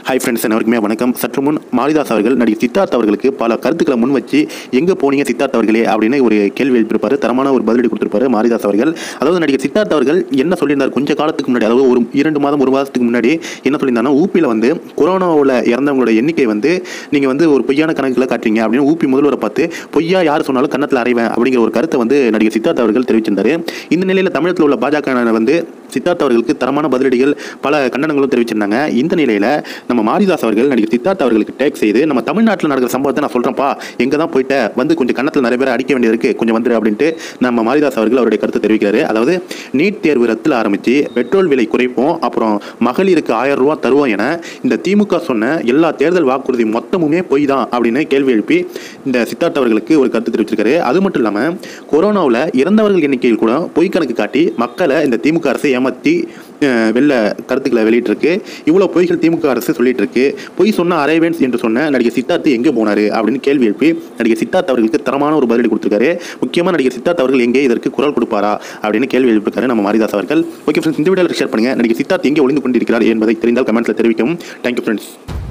hi friends அனைவருக்குமே வணக்கம் சற்று முன் மாரிதாஸ் அவர்கள் நடிகர் சித்தார்த் அவர்களுக்கு பல கருத்துக்களை முன் வச்சு எங்கே போனீங்க சித்தார்த் அவர்களே அப்படின்னு ஒரு கேள்வி எழுப்பியிருப்பாரு தரமான ஒரு பதிலடி கொடுத்திருப்பாரு மாரிதாஸ் அவர்கள் அதாவது நடிகர் சித்தார்த் அவர்கள் என்ன சொல்லியிருந்தார் கொஞ்ச காலத்துக்கு முன்னாடி அதாவது ஒரு இரண்டு மாதம் ஒரு மாதத்துக்கு முன்னாடி என்ன சொல்லியிருந்தாருன்னா ஊப்பியில் வந்து கொரோனாவில் இறந்தவங்களோட எண்ணிக்கை வந்து நீங்கள் வந்து ஒரு பொய்யான கணக்கில் காட்டுறீங்க அப்படின்னு ஊபி முதல்வரை பார்த்து பொய்யா யார் சொன்னாலும் கன்னத்தில் அறைவேன் அப்படிங்கிற ஒரு கருத்தை வந்து நடிகர் சித்தார்த் அவர்கள் தெரிவிச்சிருந்தாரு இந்த நிலையில் தமிழகத்தில் உள்ள பாஜக வந்து சித்தார்த் அவர்களுக்கு தரமான பதிலடிகள் பல கண்டனங்களும் தெரிவிச்சிருந்தாங்க இந்த நிலையில் நம்ம மாரிதாஸ் அவர்கள் நடிகர் சித்தார்த் அவர்களுக்கு டேக் செய்து நம்ம தமிழ்நாட்டில் நடக்கிற சம்பவத்தை நான் சொல்கிறேன்ப்பா எங்கே தான் போயிட்ட வந்து கொஞ்சம் கன்னத்தில் நிறைய பேர் அடிக்க வேண்டியது கொஞ்சம் வந்துரு அப்படின்ட்டு நம்ம மாரிதாஸ் அவர்கள் அவருடைய கருத்தை தெரிவிக்கிறாரு அதாவது நீட் தேர்வு ரத்தில் ஆரம்பித்து பெட்ரோல் விலை குறைப்போம் அப்புறம் மகளிருக்கு ஆயிரம் ரூபா தருவோம் என இந்த திமுக சொன்ன எல்லா தேர்தல் வாக்குறுதி மொத்தமுமே பொய் தான் அப்படின்னு கேள்வி எழுப்பி இந்த சித்தார்த் அவர்களுக்கு ஒரு கருத்து தெரிவிச்சிருக்காரு அது மட்டும் இல்லாமல் கொரோனாவில் இறந்தவர்கள் எண்ணிக்கையில் கூட பொய் கணக்கு காட்டி மக்களை இந்த திமுக அரசை ஏமாற்றி அஹ், வெள்ள கருத்துக்களை வெளியிட்டிருக்கு இவ்வளோ பொய்கள் திமுக அரசு சொல்லிட்டு இருக்கு பொய் சொன்ன அரேவன்ஸ் என்று சொன்ன நடிகர் சித்தார்த் எங்கே போனார் அப்படின்னு கேள்வி எழுப்பி நடிகர் சித்தார்த் அவர்களுக்கு தரமான ஒரு பதிலடி கொடுத்துருக்காரு முக்கியமாக நடிகர் சித்தார்த் அவர்கள் எங்கே இதற்கு குரல் கொடுப்பாரா அப்படின்னு கேள்வி எழுப்பியிருக்காரு நம்ம மாரிதாஸ் அவர்கள் ஓகே ஃப்ரெண்ட்ஸ் இந்த வீடியோவில் ஷேர் பண்ணுங்க நடிகர் சித்தார்த் எங்கே ஒளிந்து கொண்டிருக்கிறார் என்பதை தெரிந்தால் கமெண்ட்ஸில் தெரிவிக்கவும் தேங்க்யூ ஃப்ரெண்ட்ஸ்